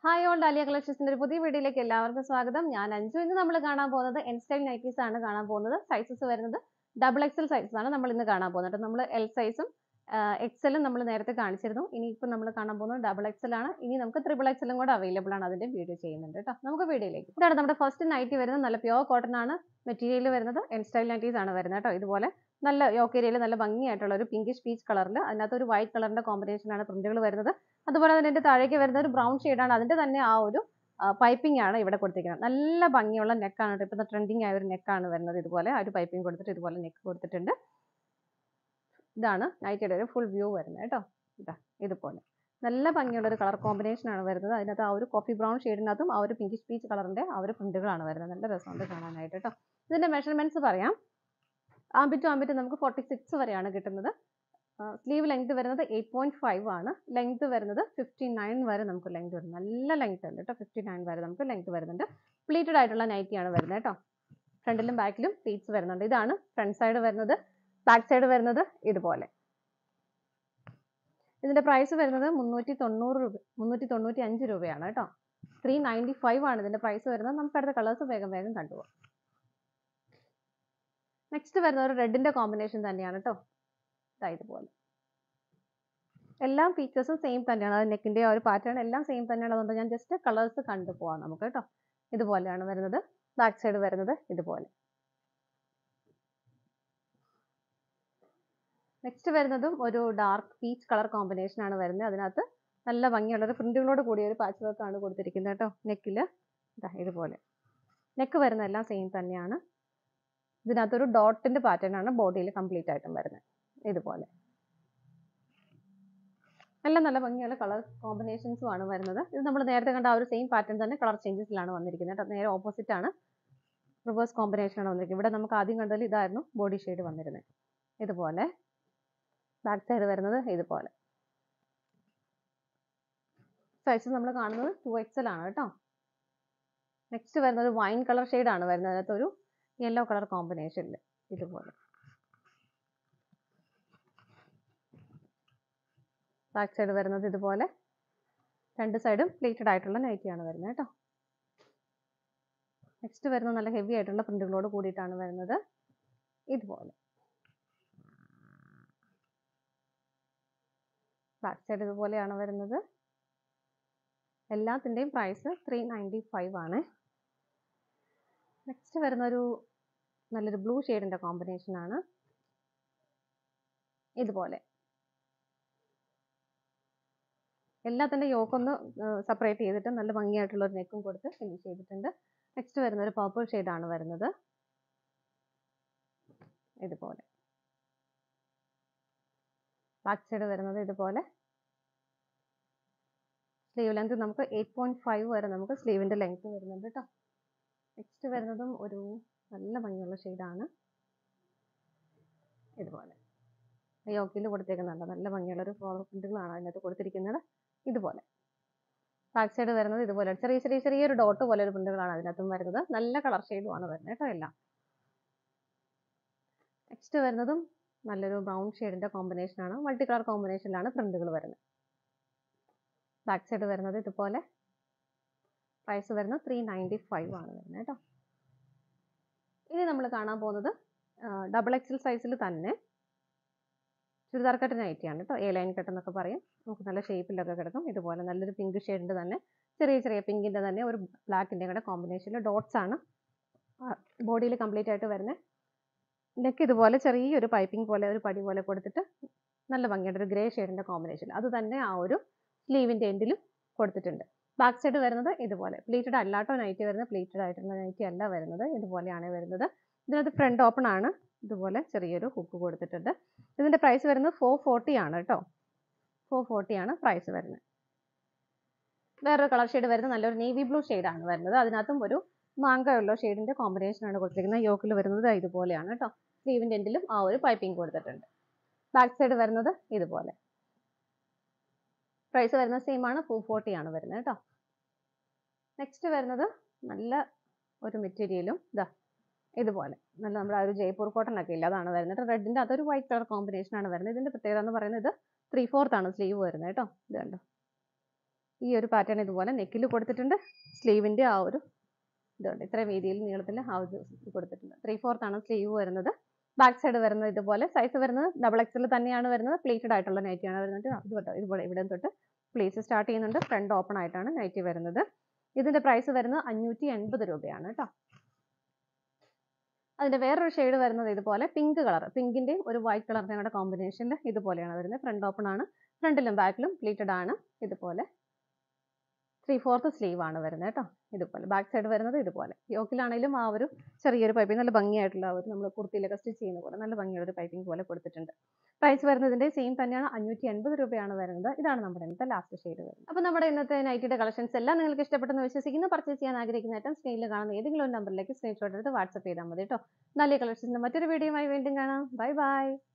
hi all dahlia കളക്ഷൻസിന്റെ ഒരു പുതിയ വീഡിയോയിലേക്ക് എല്ലാവർക്കും സ്വാഗതം ഞാൻ അഞ്ചു ഇന്ന് നമ്മൾ കാണാൻ പോകുന്നത് എൻ സ്റ്റൈൽ നൈറ്റീസ് ആണ് കാണാൻ പോകുന്നത് സൈസസ് വരുന്നത് ഡബിൾ എക്സൽ സൈസസ് ആണ് നമ്മൾ ഇന്ന് കാണാൻ പോകുന്നത് നമ്മൾ എൽ സൈസും എക്സലും നമ്മൾ നേരത്തെ കാണിച്ചിരുന്നു ഇനി ഇപ്പം നമ്മൾ കാണാൻ പോകുന്നത് ഡബിൾ എക്സൽ ആണ് ഇനി നമുക്ക് ട്രിപ്പിൾ എക്സലും കൂടെ അവൈലബിൾ ആണ് അതിന്റെ വീഡിയോ ചെയ്യുന്നുണ്ട് കേട്ടോ നമുക്ക് വീഡിയോയിലേക്ക് ഇതാണ് നമ്മുടെ ഫസ്റ്റ് നൈറ്റി വരുന്നത് നല്ല പ്യോർ കോട്ടൺ ആണ് മെറ്റീരിയൽ വരുന്നത് എൻ സ്റ്റൈൽ നൈറ്റീസ് ആണ് വരുന്നത് കേട്ടോ ഇതുപോലെ നല്ല യോക്കേരിയയിൽ നല്ല ഭംഗിയായിട്ടുള്ള ഒരു പിങ്കിഷ് പീച്ച് കളറിൽ അതിനകത്ത് ഒരു വൈറ്റ് കളറിന്റെ കോമ്പിനേഷനാണ് പ്രിന്റുകൾ വരുന്നത് അതുപോലെ തന്നെ ഇതിന്റെ താഴേക്ക് വരുന്ന ഒരു ബ്രൗൺ ആണ് അതിന്റെ തന്നെ ആ ഒരു പൈപ്പിംഗ് ആണ് ഇവിടെ കൊടുത്തിരിക്കുന്നത് നല്ല ഭംഗിയുള്ള നെക്കാണ് ഇപ്പോഴത്തെ ട്രെൻഡിങ് ആയ ഒരു നെക്കാണ് വരുന്നത് ഇതുപോലെ ആ ഒരു പൈപ്പിംഗ് കൊടുത്തിട്ട് ഇതുപോലെ നെക്ക് കൊടുത്തിട്ടുണ്ട് ഇതാണ് നൈറ്റിയുടെ ഒരു ഫുൾ വ്യൂ വരുന്നത് കേട്ടോ ഇതാ ഇതുപോലെ നല്ല ഭംഗിയുള്ള ഒരു കളർ കോമ്പിനേഷൻ ആണ് വരുന്നത് അതിനകത്ത് ആ ഒരു കോഫി ബ്രൗൺ ഷെയ്ഡിനകത്തും ആ ഒരു പിങ്കിഷ് പീച്ച് കളറിന്റെ ആ ഒരു പ്രിന്റുകളാണ് വരുന്നത് നല്ല രസമുണ്ട് കാണാനായിട്ട് കേട്ടോ ഇതിന്റെ മെഷർമെന്റ്സ് പറയാം ആംബിറ്റ് ആംബിറ്റ് നമുക്ക് ഫോർട്ടി സിക്സ് വരെയാണ് കിട്ടുന്നത് സ്ലീവ് ലെങ്ത് വരുന്നത് എയ്റ്റ് പോയിന്റ് ഫൈവ് ആണ് ലെങ്ത് വരുന്നത് ഫിഫ്റ്റി നയൻ വരെ നമുക്ക് ലെങ്ത് വരും നല്ല ലെങ്ത് ഉണ്ട് കേട്ടോ ഫിഫ്റ്റി നയൻ വരെ നമുക്ക് ലെങ്ത് വരുന്നുണ്ട് പ്ലീറ്റഡ് ആയിട്ടുള്ള നൈറ്റിയാണ് വരുന്നത് കേട്ടോ ഫ്രണ്ടിലും ബാക്കിലും പ്ലീറ്റ്സ് വരുന്നുണ്ട് ഇതാണ് ഫ്രണ്ട് സൈഡ് വരുന്നത് ബാക്ക് സൈഡ് വരുന്നത് ഇതുപോലെ ഇതിന്റെ പ്രൈസ് വരുന്നത് മുന്നൂറ്റി തൊണ്ണൂറ് രൂപ മുന്നൂറ്റി തൊണ്ണൂറ്റി അഞ്ച് രൂപയാണ് കേട്ടോ ത്രീ നയൻറ്റി ഫൈവ് ആണ് ഇതിന്റെ പ്രൈസ് വരുന്നത് നമുക്ക് അടുത്ത കളേഴ്സ് വേഗം വേഗം കണ്ടുപോകാം നെക്സ്റ്റ് വരുന്ന ഒരു റെഡിന്റെ കോമ്പിനേഷൻ തന്നെയാണ് കേട്ടോ ഇതാ ഇതുപോലെ എല്ലാ ഫീച്ചേഴ്സും സെയിം തന്നെയാണ് അത് നെക്കിന്റെ ആ ഒരു പാറ്റേൺ എല്ലാം സെയിം തന്നെയാണ് അതുകൊണ്ട് ഞാൻ ജസ്റ്റ് കളേഴ്സ് കണ്ടു പോവാം നമുക്ക് കേട്ടോ ഇതുപോലെയാണ് വരുന്നത് ബാക്ക് സൈഡ് വരുന്നത് ഇതുപോലെ നെക്സ്റ്റ് വരുന്നതും ഒരു ഡാർക്ക് പീച്ച് കളർ കോമ്പിനേഷൻ ആണ് വരുന്നത് അതിനകത്ത് നല്ല ഭംഗിയുള്ള ഒരു പ്രിന്റുകളോട് കൂടിയ ഒരു പാച്ച് വർക്ക് ആണ് കൊടുത്തിരിക്കുന്നത് കേട്ടോ നെക്കിൽ ഇതാ ഇതുപോലെ നെക്ക് വരുന്ന എല്ലാം സെയിം തന്നെയാണ് ഇതിനകത്തൊരു ഡോട്ടിന്റെ പാറ്റേൺ ആണ് ബോഡിയിൽ കംപ്ലീറ്റ് ആയിട്ടും വരുന്നത് ഇതുപോലെ നല്ല നല്ല ഭംഗിയുള്ള കളർ കോമ്പിനേഷൻസും ആണ് വരുന്നത് ഇത് നമ്മൾ നേരത്തെ കണ്ട ആ ഒരു സെയിം പാറ്റേൺ തന്നെ കളർ ചേഞ്ചസിലാണ് വന്നിരിക്കുന്നത് കേട്ടോ നേരെ ഓപ്പോസിറ്റ് ആണ് റിവേഴ്സ് കോമ്പിനേഷൻ ആണ് വന്നിരിക്കുന്നത് ഇവിടെ നമുക്ക് ആദ്യം കണ്ടതിൽ ഇതായിരുന്നു ബോഡി ഷെയ്ഡ് വന്നിരുന്നത് ഇതുപോലെ ബാക്ക് സൈഡ് വരുന്നത് ഇതുപോലെ സൈസ് നമ്മൾ കാണുന്നത് ടു എക്സൽ ആണ് കേട്ടോ നെക്സ്റ്റ് വരുന്നത് വൈൻ കളർ ആണ് വരുന്നത് അതിനകത്തൊരു യെല്ലോ കളർ കോമ്പിനേഷനിൽ ഇതുപോലെ ബാക്ക് സൈഡ് വരുന്നത് ഇതുപോലെ രണ്ട് സൈഡും പ്ലേറ്റഡ് ആയിട്ടുള്ള നൈറ്റിയാണ് വരുന്നത് കേട്ടോ നെക്സ്റ്റ് വരുന്നത് നല്ല ഹെവി ആയിട്ടുള്ള പ്രിന്റുകളോട് കൂടിയിട്ടാണ് വരുന്നത് ഇതുപോലെ ബാക്ക് സൈഡ് ഇതുപോലെയാണ് വരുന്നത് എല്ലാത്തിൻ്റെയും പ്രൈസ് ത്രീ നയൻറ്റി ഫൈവ് ആണ് നെക്സ്റ്റ് വരുന്ന ഒരു നല്ലൊരു ബ്ലൂ ഷെയ്ഡിൻ്റെ കോമ്പിനേഷൻ ആണ് ഇതുപോലെ എല്ലാത്തിൻ്റെ യോക്കൊന്ന് സെപ്പറേറ്റ് ചെയ്തിട്ട് നല്ല ഭംഗിയായിട്ടുള്ള ഒരു നെക്കും കൊടുത്ത് ഫിനിഷ് ചെയ്തിട്ടുണ്ട് നെക്സ്റ്റ് വരുന്ന ഒരു പർപ്പിൾ ഷെയ്ഡാണ് വരുന്നത് ഇതുപോലെ ബാക്ക് സൈഡ് വരുന്നത് ഇതുപോലെ സ്ലീവ് ലെങ്ത് നമുക്ക് എയ്റ്റ് പോയിന്റ് ഫൈവ് വരെ നമുക്ക് സ്ലീവിൻ്റെ ലെങ്ത് വരുന്നുണ്ട് കേട്ടോ നെക്സ്റ്റ് വരുന്നതും ഒരു നല്ല ഭംഗിയുള്ള ഷെയ്ഡാണ് ഇതുപോലെ യോക്കിൽ കൊടുത്തേക്കുന്നുണ്ട് നല്ല ഭംഗിയുള്ള ഒരു ഫ്ലോർ പ്രിന്റുകളാണ് അതിനകത്ത് കൊടുത്തിരിക്കുന്നത് ഇതുപോലെ ബാക്ക് സൈഡ് വരുന്നത് ഇതുപോലെ ചെറിയ ചെറിയ ചെറിയൊരു ഡോട്ട് പോലെ ഒരു പ്രിന്റുകളാണ് അതിനകത്തും വരുന്നത് നല്ല കളർ ഷെയ്ഡുമാണ് വരുന്നത് കേട്ടോ എല്ലാം നെക്സ്റ്റ് വരുന്നതും നല്ലൊരു ബ്രൗൺ ഷെയ്ഡിന്റെ കോമ്പിനേഷൻ ആണ് മൾട്ടി കളർ കോമ്പിനേഷനിലാണ് പ്രിന്റുകൾ വരുന്നത് ബാക്ക് സൈഡ് വരുന്നത് ഇതുപോലെ പ്രൈസ് വരുന്നത് ത്രീ നയൻറ്റി ഫൈവ് ആണ് വരുന്നത് കേട്ടോ ഇനി നമ്മൾ കാണാൻ പോകുന്നത് ഡബിൾ എക്സൽ സൈസിൽ തന്നെ ചുരിദാർ കട്ട് നൈറ്റിയാണ് കേട്ടോ എ ലൈൻ കട്ട് എന്നൊക്കെ പറയും നമുക്ക് നല്ല ഷേപ്പിലൊക്കെ കിടക്കും ഇതുപോലെ നല്ലൊരു പിങ്ക് ഷെയ്ഡിൻ്റെ തന്നെ ചെറിയ ചെറിയ പിങ്കിൻ്റെ തന്നെ ഒരു ബ്ലാക്കിൻ്റെ കൂടെ കോമ്പിനേഷനിൽ ഡോട്ട്സ് ആണ് ബോഡിയിൽ കംപ്ലീറ്റ് ആയിട്ട് വരുന്നത് നെക്ക് ഇതുപോലെ ചെറിയൊരു പൈപ്പിംഗ് പോലെ ഒരു പടി പോലെ കൊടുത്തിട്ട് നല്ല ഭംഗിയുടെ ഒരു ഗ്രേ ഷെയ്ഡിൻ്റെ കോമ്പിനേഷൻ അത് തന്നെ ആ ഒരു സ്ലീവിൻ്റെ എൻഡിലും കൊടുത്തിട്ടുണ്ട് ബാക്ക് സൈഡ് വരുന്നത് ഇതുപോലെ പ്ലീറ്റഡ് അല്ലാട്ടോ നൈറ്റി വരുന്നത് പ്ലീറ്റഡ് ആയിട്ടുള്ള നൈറ്റി അല്ല വരുന്നത് ഇതുപോലെയാണ് വരുന്നത് ഇതിനകത്ത് ഫ്രണ്ട് ഓപ്പൺ ആണ് ഇതുപോലെ ചെറിയൊരു ഹുക്ക് കൊടുത്തിട്ടുണ്ട് ഇതിന്റെ പ്രൈസ് വരുന്നത് ഫോർ ഫോർട്ടി ആണ് കേട്ടോ ഫോർ ഫോർട്ടി ആണ് പ്രൈസ് വരുന്നത് വേറൊരു കളർ ഷെയ്ഡ് വരുന്നത് നല്ലൊരു നേവി ബ്ലൂ ആണ് വരുന്നത് അതിനകത്തും ഒരു മാങ്ക യെല്ലോ ഷെയ്ഡിന്റെ കോമ്പിനേഷൻ ആണ് കൊടുത്തിരിക്കുന്നത് യോക്കിൽ വരുന്നത് ഇതുപോലെയാണ് കേട്ടോ സ്ലീവിന്റെ എൻഡിലും ആ ഒരു പൈപ്പിംഗ് കൊടുത്തിട്ടുണ്ട് ബാക്ക് സൈഡ് വരുന്നത് ഇതുപോലെ പ്രൈസ് വരുന്നത് സെയിം ആണ് ഫോർ ഫോർട്ടി ആണ് വരുന്നത് കേട്ടോ നെക്സ്റ്റ് വരുന്നത് നല്ല ഒരു മെറ്റീരിയലും ഇതാ ഇതുപോലെ നല്ല നമ്മുടെ ആ ഒരു ജയ്പൂർ കോട്ടൺ ഒക്കെ ഇല്ല അതാണ് വരുന്നത് റെഡിന്റെ അതൊരു വൈറ്റ് കളർ കോമ്പിനേഷൻ ആണ് വരുന്നത് ഇതിന്റെ പ്രത്യേകത എന്ന് പറയുന്നത് ഇത് ത്രീ ഫോർത്ത് ആണ് സ്ലീവ് വരുന്നത് കേട്ടോ ഇത് കണ്ടോ ഈ ഒരു പാറ്റേൺ ഇതുപോലെ നെക്കിൽ കൊടുത്തിട്ടുണ്ട് സ്ലീവിൻ്റെ ആ ഒരു ഇതുണ്ട് ഇത്ര വീതിയിൽ നീളത്തിൽ ആ ഒരു ഇത് കൊടുത്തിട്ടുണ്ട് ത്രീ ഫോർത്ത് ആണ് സ്ലീവ് വരുന്നത് ബാക്ക് സൈഡ് വരുന്നത് ഇതുപോലെ സൈസ് വരുന്നത് ഡബിൾ എക്സൽ തന്നെയാണ് വരുന്നത് പ്ലീറ്റഡ് ആയിട്ടുള്ള നൈറ്റിയാണ് വരുന്നത് അത് തൊട്ട് ഇതുപോലെ ഇവിടെ തൊട്ട് പ്ലീസ് സ്റ്റാർട്ട് ചെയ്യുന്നുണ്ട് ഫ്രണ്ട് ഓപ്പൺ ആയിട്ടാണ് നൈറ്റി വരുന്നത് ഇതിന്റെ പ്രൈസ് വരുന്നത് അഞ്ഞൂറ്റി എൺപത് രൂപയാണ് കേട്ടോ അതിന്റെ വേറൊരു ഷെയ്ഡ് വരുന്നത് ഇതുപോലെ പിങ്ക് കളർ പിങ്കിന്റെയും ഒരു വൈറ്റ് കളറിന്റെ കൂടെ കോമ്പിനേഷനിൽ ഇതുപോലെയാണ് വരുന്നത് ഫ്രണ്ട് ഓപ്പൺ ആണ് ഫ്രണ്ടിലും ബാക്കിലും പ്ലീറ്റഡ് ആണ് ഇതുപോലെ ത്രീ ഫോർത്ത് സ്ലീവ് ആണ് വരുന്നത് കേട്ടോ ഇതുപോലെ ബാക്ക് സൈഡ് വരുന്നത് ഇതുപോലെ യോക്കിലാണെങ്കിലും ആ ഒരു ചെറിയൊരു പൈപ്പിംഗ് നല്ല ഭംഗിയായിട്ടുള്ള ആ ഒരു നമ്മൾ കുർത്തിയിലൊക്കെ സ്റ്റിച്ച് ചെയ്യുന്ന പോലെ നല്ല ഭംഗിയുള്ള ഒരു പൈപ്പിംഗ് പോലെ കൊടുത്തിട്ടുണ്ട് പ്രൈസ് വരുന്നതിന്റെ സെയിം തന്നെയാണ് അഞ്ഞൂറ്റി എൺപത് രൂപയാണ് വരുന്നത് ഇതാണ് നമ്മുടെ ഇന്നത്തെ ലാസ്റ്റ് ഷെയ്ഡ് വരുന്നത് അപ്പോൾ നമ്മുടെ ഇന്നത്തെ നൈറ്റിയുടെ കളക്ഷൻസ് എല്ലാം നിങ്ങൾക്ക് ഇഷ്ടപ്പെട്ടെന്ന് വിശ്വസിക്കുന്നു പർച്ചേസ് ചെയ്യാൻ ആഗ്രഹിക്കുന്ന ഐറ്റം സ്ക്രീനിൽ കാണുന്ന ഏതെങ്കിലും ഒരു നമ്പറിലേക്ക് സ്ക്രീൻഷോട്ട് എടുത്ത് വാട്സപ്പ് ചെയ്താൽ മതി കേട്ടോ നല്ല കളക്ഷൻസിന്റെ മറ്റൊരു വീഡിയോയുമായി വീണ്ടും കാണാം ബൈ ബൈ